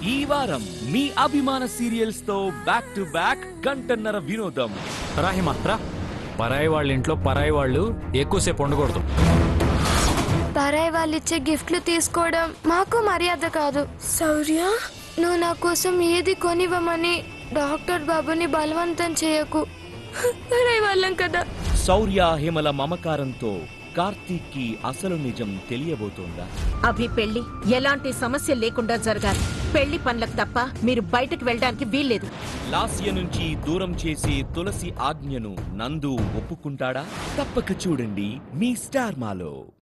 ఈ వారం మీ అభిమాన సీరియల్స్ తో బ్యాక్ టు బ్యాక్ గంటన్నర వినోదం రాహిమ రా పరాయి వాళ్ళ ఇంట్లో పరాయి వాళ్ళు ఎక్కువసేపు ఉండకూడదు పరాయి వాళ్ళు ఇచ్చే గిఫ్ట్లు తీసుకోవడం మాకు మర్యాద కాదు శౌర్య నువ్వు నా కోసం ఏది కొనివ్వమని డాక్టర్ బాబుని బలవంతం చేయకు పరాయి వాళ్ళం కదా శౌర్య హిమల మమకారంతో కార్తీక్ కి అసలు నిజం తెలియబోతోందా అభి పెళ్లి ఎలాంటి సమస్య లేకుండా జరగాలి పెళ్లి పనులకు తప్ప మీరు బయటకు వెళ్ళడానికి వీల్లేదు లాస్య నుంచి దూరం చేసే తులసి ఆజ్ఞను నందు ఒప్పుకుంటాడా తప్పక చూడండి మీ స్టార్ మాలో